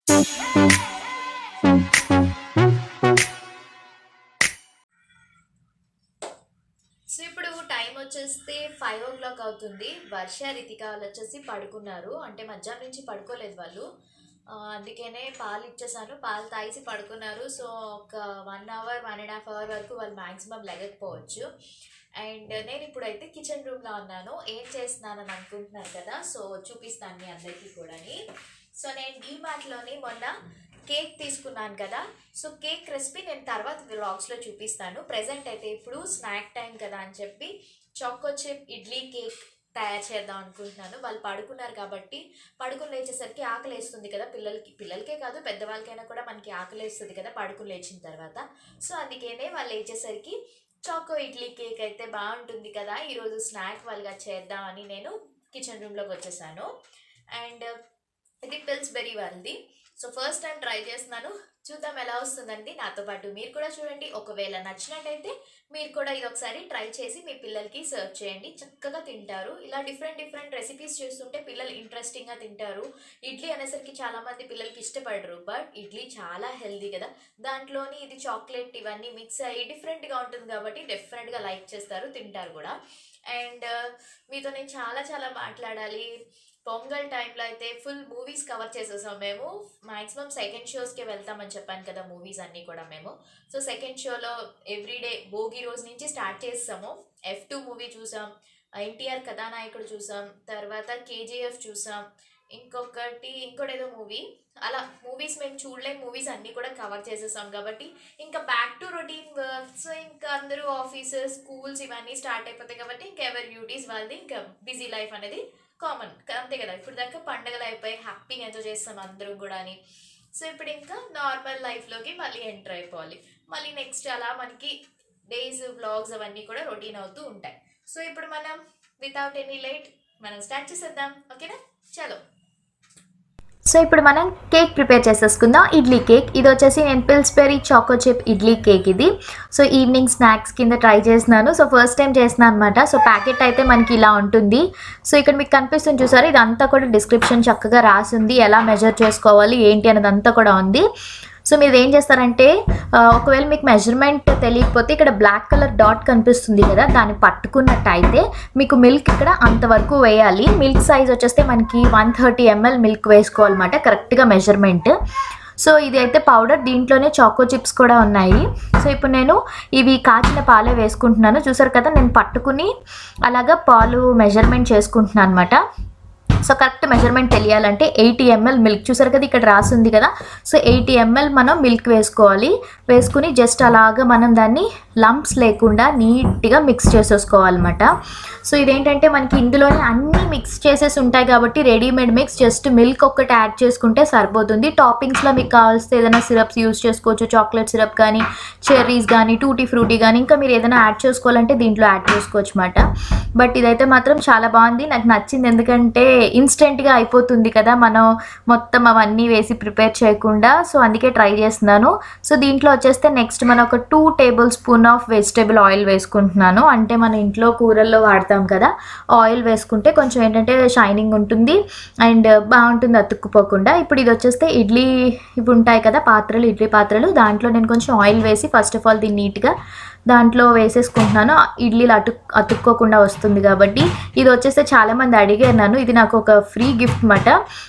so ఇప్పుడు time వచ్చేస్తే five ఓ clock అవుతుంది వర్ష రితిక వాళ్ళు వచ్చేసి పడుకున్నారు అంటే మధ్యాహ్నం నుంచి పడుకోలేదు వాళ్ళు ఆ, అందుకనే పాలు ఇచ్చేసాను పాలు తాగేసి పడుకున్నారు సో ఒక one hour one and half hour వరకు వాళ్ళు మ్యాక్సిమం లెగకపోవచ్చు అండ్ నేను ఇప్పుడైతే కిచెన్ రూమ్లో ఉన్నాను ఏం చేస్తున్నానని అనుకుంటున్నారు కదా సో చూపిస్తాను మీ అందరికీ కూడాని సో నేను డీమార్ట్లోని మొన్న కేక్ తీసుకున్నాను కదా సో కేక్ రెసిపీ నేను తర్వాత వ్లాగ్స్లో చూపిస్తాను ప్రజెంట్ అయితే ఇప్పుడు స్నాక్ టైం కదా అని చెప్పి చాకో చిప్ ఇడ్లీ కేక్ తయారు చేద్దాం అనుకుంటున్నాను వాళ్ళు పడుకున్నారు కాబట్టి పడుకుని లేచేసరికి ఆకలి వేస్తుంది కదా పిల్లలకి పిల్లలకే కాదు పెద్దవాళ్ళకైనా కూడా మనకి ఆకలి వేస్తుంది కదా పడుకుని లేచిన తర్వాత సో అందుకనే వాళ్ళు లేచేసరికి చాకో ఇడ్లీ కేక్ అయితే బాగుంటుంది కదా ఈరోజు స్నాక్ వాళ్ళగా చేద్దామని నేను కిచెన్ రూమ్లోకి వచ్చేసాను అండ్ ఇది పిల్స్బెరీ వాళ్ళది సో ఫస్ట్ టైం ట్రై చేస్తున్నాను చూద్దాం ఎలా వస్తుందండి నాతో పాటు మీరు కూడా చూడండి ఒకవేళ నచ్చినట్టయితే మీరు కూడా ఇది ఒకసారి ట్రై చేసి మీ పిల్లలకి సర్వ్ చేయండి చక్కగా తింటారు ఇలా డిఫరెంట్ డిఫరెంట్ రెసిపీస్ చేస్తుంటే పిల్లలు ఇంట్రెస్టింగ్గా తింటారు ఇడ్లీ అనేసరికి చాలా మంది పిల్లలకి ఇష్టపడరు బట్ ఇడ్లీ చాలా హెల్దీ కదా దాంట్లోని ఇది చాక్లెట్ ఇవన్నీ మిక్స్ అయ్యి డిఫరెంట్గా ఉంటుంది కాబట్టి డెఫినెట్గా లైక్ చేస్తారు తింటారు కూడా అండ్ మీతో నేను చాలా చాలా మాట్లాడాలి పొంగల్ టైంలో అయితే ఫుల్ మూవీస్ కవర్ చేసేసాం మేము మాక్సిమం సెకండ్ షోస్కి వెళ్తామని చెప్పాను కదా మూవీస్ అన్నీ కూడా మేము సో సెకండ్ షోలో ఎవ్రీడే భోగి రోజు నుంచి స్టార్ట్ చేస్తాము ఎఫ్ టూ మూవీ చూసాం ఎన్టీఆర్ కథానాయకుడు చూసాం తర్వాత కేజీఎఫ్ చూసాం ఇంకొకటి ఇంకోటి ఏదో మూవీ అలా మూవీస్ మేము చూడలేని మూవీస్ అన్నీ కూడా కవర్ చేసేసాం కాబట్టి ఇంకా బ్యాక్ టు రొటీన్ వర్క్స్ ఇంకా అందరూ ఆఫీసెస్ స్కూల్స్ ఇవన్నీ స్టార్ట్ అయిపోతాయి కాబట్టి ఇంకా ఎవరి డ్యూటీస్ వాళ్ళది ఇంకా బిజీ లైఫ్ అనేది కామన్ అంతే కదా ఇప్పుడు దాకా పండగలు అయిపోయి హ్యాపీగా ఎంజాయ్ చేస్తాం అందరం కూడా అని సో ఇప్పుడు ఇంకా నార్మల్ లైఫ్లోకి మళ్ళీ ఎంటర్ అయిపోవాలి మళ్ళీ నెక్స్ట్ అలా మనకి డేస్ వ్లాగ్స్ అవన్నీ కూడా రొటీన్ అవుతూ ఉంటాయి సో ఇప్పుడు మనం వితౌట్ ఎనీ లేట్ మనం స్టార్ట్ చేసేద్దాం ఓకేనా చలో సో ఇప్పుడు మనం కేక్ ప్రిపేర్ చేసేసుకుందాం ఇడ్లీ కేక్ ఇది వచ్చేసి నేను Pillsbury choco chip idli cake ఇది సో ఈవినింగ్ స్నాక్స్ కింద ట్రై చేస్తున్నాను సో ఫస్ట్ టైం చేస్తున్నాను అనమాట సో ప్యాకెట్ అయితే మనకి ఇలా ఉంటుంది సో ఇక్కడ మీకు కనిపిస్తుంది చూసారు ఇదంతా కూడా డిస్క్రిప్షన్ చక్కగా రాసి ఉంది ఎలా మెజర్ చేసుకోవాలి ఏంటి అనేది అంతా కూడా ఉంది సో మీరు ఏం చేస్తారంటే ఆ, ఒకవేళ మీకు మెజర్మెంట్ తెలియకపోతే ఇక్కడ బ్లాక్ కలర్ డాట్ కనిపిస్తుంది కదా దాన్ని పట్టుకున్నట్టయితే మీకు మిల్క్ ఇక్కడ అంతవరకు వేయాలి మిల్క్ సైజ్ వచ్చేస్తే మనకి వన్ థర్టీ ఎంఎల్ మిల్క్ వేసుకోవాలన్నమాట కరెక్ట్గా మెజర్మెంట్ సో ఇది అయితే పౌడర్ దీంట్లోనే చాకో చిప్స్ కూడా ఉన్నాయి సో ఇప్పుడు నేను ఇవి కాచిన పాలే వేసుకుంటున్నాను చూసారు కదా నేను పట్టుకుని అలాగా పాలు మెజర్మెంట్ చేసుకుంటున్నాను అనమాట సో కరెక్ట్ మెజర్మెంట్ తెలియాలంటే ఎయిటీ ఎంఎల్ మిల్క్ చూసారు కదా ఇక్కడ రాసి ఉంది కదా సో ఎయిటీ ఎంఎల్ మనం మిల్క్ వేసుకోవాలి వేసుకుని జస్ట్ అలాగా మనం దాన్ని లంప్స్ లేకుండా నీట్గా మిక్స్ చేసేసుకోవాలన్నమాట సో ఇదేంటంటే మనకి ఇందులోనే అన్నీ మిక్స్ చేసేసి ఉంటాయి కాబట్టి రెడీమేడ్ మిక్స్ జస్ట్ మిల్క్ ఒక్కటి యాడ్ చేసుకుంటే సరిపోతుంది టాపింగ్స్లో మీకు కావాల్సిన ఏదైనా సిరప్స్ యూస్ చేసుకోవచ్చు చాక్లెట్ సిరప్ కానీ చెర్రీస్ కానీ టూటీ ఫ్రూటీ కానీ ఇంకా మీరు ఏదైనా యాడ్ చేసుకోవాలంటే దీంట్లో యాడ్ చేసుకోవచ్చు అనమాట బట్ ఇదైతే మాత్రం చాలా బాగుంది నాకు నచ్చింది ఎందుకంటే ఇన్స్టెంట్గా అయిపోతుంది కదా మనం మొత్తం అవన్నీ వేసి ప్రిపేర్ చేయకుండా సో అందుకే ట్రై చేస్తున్నాను సో దీంట్లో వచ్చేస్తే నెక్స్ట్ మనం ఒక two tablespoon of vegetable oil వేసుకుంటున్నాను అంటే మన ఇంట్లో కూరల్లో వాడతాం కదా ఆయిల్ వేసుకుంటే కొంచెం ఏంటంటే షైనింగ్ ఉంటుంది అండ్ బాగుంటుంది అతుక్కుపోకుండా ఇప్పుడు ఇది వచ్చేస్తే ఇడ్లీ ఇవి ఉంటాయి కదా పాత్రలు ఇడ్లీ పాత్రలు దాంట్లో నేను కొంచెం ఆయిల్ వేసి ఫస్ట్ ఆఫ్ ఆల్ దీన్ని నీట్గా దాంట్లో వేసేసుకుంటున్నాను ఇడ్లీలు అటు అతుక్కోకుండా వస్తుంది కాబట్టి ఇది వచ్చేస్తే చాలామంది అడిగారు నన్ను ఇది నాకు ఒక ఫ్రీ గిఫ్ట్ మాట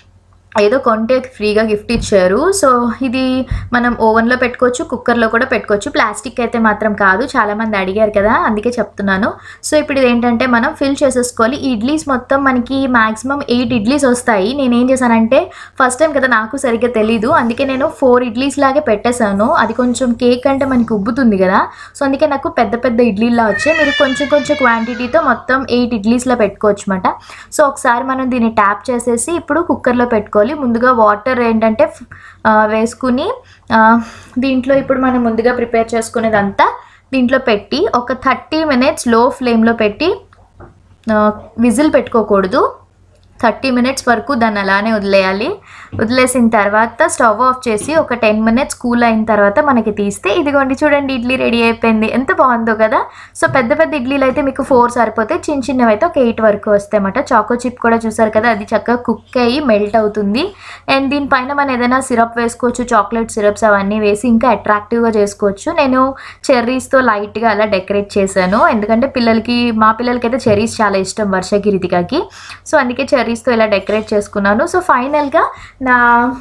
ఏదో కొంటే ఫ్రీగా గిఫ్ట్ ఇచ్చారు సో ఇది మనం ఓవెన్లో పెట్టుకోవచ్చు కుక్కర్లో కూడా పెట్టుకోవచ్చు ప్లాస్టిక్ అయితే మాత్రం కాదు చాలామంది అడిగారు కదా అందుకే చెప్తున్నాను సో ఇప్పుడు ఇది ఏంటంటే మనం ఫిల్ చేసేసుకోవాలి ఈ ఇడ్లీస్ మొత్తం మనకి మాక్సిమం ఎయిట్ ఇడ్లీస్ వస్తాయి నేను ఏం చేశానంటే ఫస్ట్ టైం కదా నాకు సరిగ్గా తెలీదు అందుకే నేను ఫోర్ ఇడ్లీస్ లాగే పెట్టేశాను అది కొంచెం కేక్ అంటే మనకి ఉబ్బుతుంది కదా సో అందుకే నాకు పెద్ద పెద్ద ఇడ్లీలా వచ్చాయి మీరు కొంచెం కొంచెం క్వాంటిటీతో మొత్తం ఎయిట్ ఇడ్లీస్లో పెట్టుకోవచ్చు అనమాట సో ఒకసారి మనం దీన్ని ట్యాప్ చేసేసి ఇప్పుడు కుక్కర్లో పెట్టుకోవాలి ముందుగా వాటర్ ఏంటంటే ఆ, వేసుకుని ఆ, దీంట్లో ఇప్పుడు మనం ముందుగా ప్రిపేర్ చేసుకునేదంతా దీంట్లో పెట్టి ఒక థర్టీ మినిట్స్ లో ఫ్లేమ్లో పెట్టి విజిల్ పెట్టుకోకూడదు థర్టీ మినిట్స్ వరకు దాన్ని అలానే వదిలేయాలి వదిలేసిన తర్వాత స్టవ్ ఆఫ్ చేసి ఒక టెన్ మినిట్స్ కూల్ అయిన తర్వాత మనకి తీస్తే ఇదిగోండి చూడండి ఇడ్లీ రెడీ అయిపోయింది ఎంత బాగుందో కదా సో పెద్ద పెద్ద ఇడ్లీలు అయితే మీకు ఫోర్ సరిపోతే చిన్న చిన్నవి అయితే ఒక ఎయిట్ వరకు వస్తాయన్నమాట చాకో చిప్ కూడా చూసారు కదా అది చక్కగా కుక్ అయ్యి మెల్ట్ అవుతుంది అండ్ దీనిపైన మనం ఏదైనా సిరప్ వేసుకోవచ్చు చాక్లెట్ సిరప్స్ అవన్నీ వేసి ఇంకా అట్రాక్టివ్గా చేసుకోవచ్చు నేను చెర్రీస్తో లైట్గా అలా డెకరేట్ చేశాను ఎందుకంటే పిల్లలకి మా పిల్లలకి అయితే చెర్రీస్ చాలా ఇష్టం వర్షకి రితికాకి సో అందుకే చెర్రీస్తో ఇలా డెకరేట్ చేసుకున్నాను సో ఫైనల్గా నా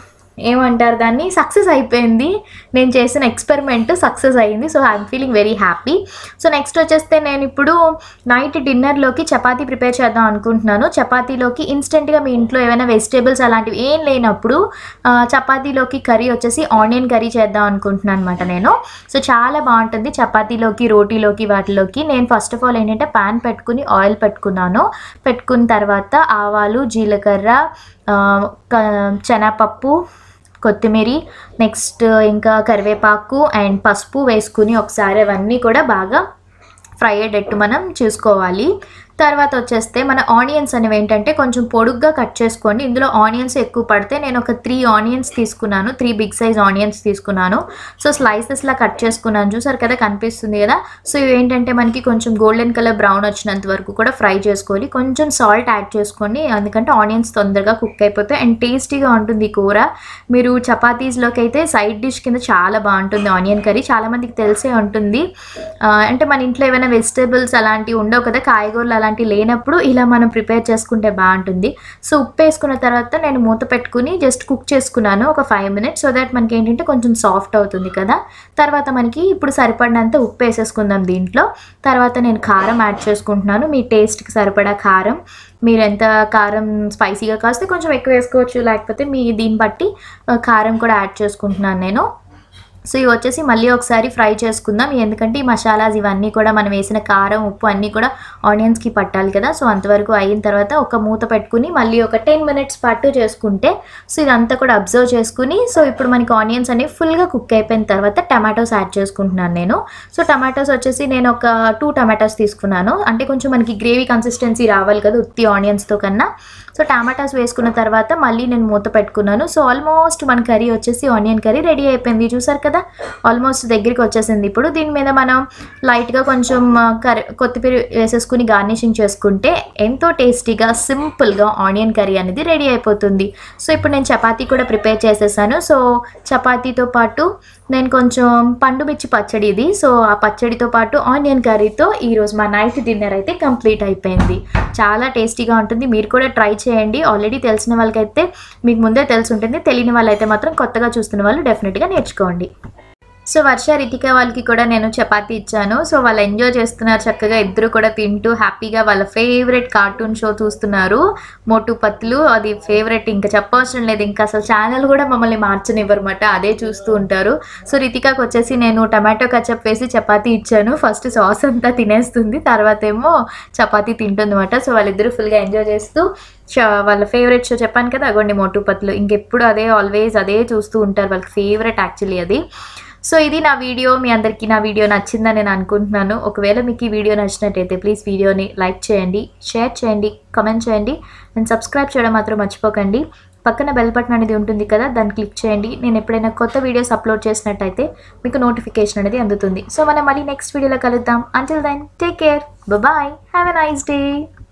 ఏమంటారు దాన్ని సక్సెస్ అయిపోయింది నేను చేసిన ఎక్స్పెరిమెంట్ సక్సెస్ అయ్యింది so I'm feeling very happy so next వచ్చేస్తే నేను ఇప్పుడు నైట్ డిన్నర్లోకి చపాతీ ప్రిపేర్ చేద్దాం అనుకుంటున్నాను చపాతీలోకి ఇన్స్టెంట్గా మీ ఇంట్లో ఏమైనా వెజిటేబుల్స్ అలాంటివి ఏం లేనప్పుడు ఆ, చపాతీలోకి కర్రీ వచ్చేసి ఆనియన్ కర్రీ చేద్దాం అనుకుంటున్నాను అనమాట నేను సో చాలా బాగుంటుంది చపాతీలోకి రోటీలోకి వాటిలోకి నేను ఫస్ట్ ఆఫ్ ఆల్ ఏంటంటే పాన్ పెట్టుకుని ఆయిల్ పెట్టుకున్నాను పెట్టుకున్న తర్వాత ఆవాలు జీలకర్ర ఆ, క- శనగపప్పు కొత్తిమీర నెక్స్ట్ ఇంకా కరివేపాకు అండ్ పసుపు వేసుకుని ఒకసారి అవన్నీ కూడా బాగా ఫ్రై అయ్యేటట్టు మనం చూసుకోవాలి తర్వాత వచ్చేస్తే మన ఆనియన్స్ అనేవి ఏంటంటే కొంచెం పొడుగ్గా కట్ చేసుకోండి ఇందులో ఆనియన్స్ ఎక్కువ పడితే నేను ఒక త్రీ ఆనియన్స్ తీసుకున్నాను త్రీ బిగ్ సైజ్ ఆనియన్స్ తీసుకున్నాను సో స్లైసెస్లా కట్ చేసుకున్నాను చూసారు కదా కనిపిస్తుంది కదా సో ఇవి ఏంటంటే మనకి కొంచెం గోల్డెన్ కలర్ బ్రౌన్ వచ్చినంత వరకు కూడా ఫ్రై చేసుకోవాలి కొంచెం సాల్ట్ యాడ్ చేసుకోండి ఎందుకంటే ఆనియన్స్ తొందరగా కుక్ అయిపోతాయి అండ్ టేస్టీగా ఉంటుంది ఈ కూర మీరు చపాతీస్లోకి అయితే సైడ్ డిష్ కింద చాలా బాగుంటుంది ఆనియన్ కర్రీ చాలా మందికి తెలిసే ఉంటుంది ఆ, అంటే మన ఇంట్లో ఏమైనా వెజిటేబుల్స్ అలాంటివి ఉండవు కదా కాయగూరలు అలాంటివి లేనప్పుడు ఇలా మనం ప్రిపేర్ చేసుకుంటే బాగుంటుంది సో ఉప్పు వేసుకున్న తర్వాత నేను మూత పెట్టుకుని జస్ట్ కుక్ చేసుకున్నాను ఒక ఫైవ్ మినిట్స్ సో దట్ మనకి ఏంటంటే కొంచెం సాఫ్ట్ అవుతుంది కదా తర్వాత మనకి ఇప్పుడు సరిపడినంత ఉప్పు వేసేసుకుందాం దీంట్లో తర్వాత నేను కారం యాడ్ చేసుకుంటున్నాను మీ టేస్ట్కి సరిపడా కారం మీరు ఎంత కారం స్పైసీగా కాస్తే కొంచెం ఎక్కువ వేసుకోవచ్చు లేకపోతే మీ దీన్ని బట్టి ఆ, కారం కూడా యాడ్ చేసుకుంటున్నాను నేను సో ఇవి వచ్చేసి మళ్ళీ ఒకసారి ఫ్రై చేసుకుందాం ఎందుకంటే ఈ మసాలాస్ ఇవన్నీ కూడా మనం వేసిన కారం ఉప్పు అన్నీ కూడా ఆనియన్స్కి పట్టాలి కదా సో అంతవరకు అయిన తర్వాత ఒక మూత పెట్టుకుని మళ్ళీ ఒక టెన్ మినిట్స్ పాటు చేసుకుంటే సో ఇదంతా కూడా అబ్జర్వ్ చేసుకుని సో ఇప్పుడు మనకి ఆనియన్స్ అనేవి ఫుల్గా కుక్ అయిపోయిన తర్వాత టమాటోస్ యాడ్ చేసుకుంటున్నాను నేను సో టమాటోస్ వచ్చేసి నేను ఒక టూ టమాటోస్ తీసుకున్నాను అంటే కొంచెం మనకి గ్రేవీ కన్సిస్టెన్సీ రావాలి కదా ఉత్తి ఆనియన్స్తో కన్నా సో టమాటాస్ వేసుకున్న తర్వాత మళ్ళీ నేను మూత పెట్టుకున్నాను సో ఆల్మోస్ట్ మన కర్రీ వచ్చేసి ఆనియన్ కర్రీ రెడీ అయిపోయింది చూసారు కదా ఆల్మోస్ట్ దగ్గరికి వచ్చేసింది ఇప్పుడు దీని మీద మనం లైట్గా కొంచెం ఆ, కర్రీ కొత్తిమీర వేసేసుకుని గార్నిషింగ్ చేసుకుంటే ఎంతో టేస్టీగా సింపుల్గా ఆనియన్ కర్రీ అనేది రెడీ అయిపోతుంది సో ఇప్పుడు నేను చపాతీ కూడా ప్రిపేర్ చేసేసాను సో చపాతీతో పాటు నేను కొంచెం పండు మిర్చి పచ్చడి ఇది సో ఆ పచ్చడితో పాటు ఆనియన్ కర్రీతో ఈరోజు మా నైట్ డిన్నర్ అయితే కంప్లీట్ అయిపోయింది చాలా టేస్టీగా ఉంటుంది మీరు కూడా ట్రై చేయండి ఆల్రెడీ తెలిసిన వాళ్ళకైతే మీకు ముందే తెలిసి ఉంటుంది తెలియని వాళ్ళైతే మాత్రం కొత్తగా చూస్తున్న వాళ్ళు డెఫినెట్గా నేర్చుకోండి సో వర్ష రితిక వాళ్ళకి కూడా నేను చపాతీ ఇచ్చాను సో వాళ్ళు ఎంజాయ్ చేస్తున్నారు చక్కగా ఇద్దరు కూడా తింటూ హ్యాపీగా వాళ్ళ ఫేవరెట్ కార్టూన్ షో చూస్తున్నారు మోటు పత్లు అది ఫేవరెట్ ఇంకా చెప్పవసరం లేదు ఇంకా అసలు ఛానల్ కూడా మమ్మల్ని మార్చనివ్వరమాట అదే చూస్తూ ఉంటారు సో రితికాకి వచ్చేసి నేను టమాటో కచప్ వేసి చపాతీ ఇచ్చాను ఫస్ట్ సాస్ అంతా తినేస్తుంది తర్వాత ఏమో చపాతీ తింటుందన్నమాట సో వాళ్ళిద్దరూ ఫుల్గా ఎంజాయ్ చేస్తూ చ- వాళ్ళ ఫేవరెట్ షో చెప్పాను కదా అగోండి మోటు పత్లు ఇంకెప్పుడు అదే ఆల్వేస్ అదే చూస్తూ ఉంటారు వాళ్ళకి ఫేవరెట్ యాక్చువల్లీ అది సో ఇది నా వీడియో మీ అందరికీ నా వీడియో నచ్చిందని నేను అనుకుంటున్నాను ఒకవేళ మీకు ఈ వీడియో నచ్చినట్టయితే ప్లీజ్ వీడియోని లైక్ చేయండి షేర్ చేయండి కమెంట్ చేయండి అండ్ సబ్స్క్రైబ్ చేయడం మాత్రం మర్చిపోకండి పక్కన బెల్ బటన్ అనేది ఉంటుంది కదా దాన్ని క్లిక్ చేయండి నేను ఎప్పుడైనా కొత్త వీడియోస్ అప్లోడ్ చేసినట్టయితే మీకు నోటిఫికేషన్ అనేది అందుతుంది సో మనం మళ్ళీ నెక్స్ట్ వీడియోలో కలుద్దాం until then take care bye have a nice day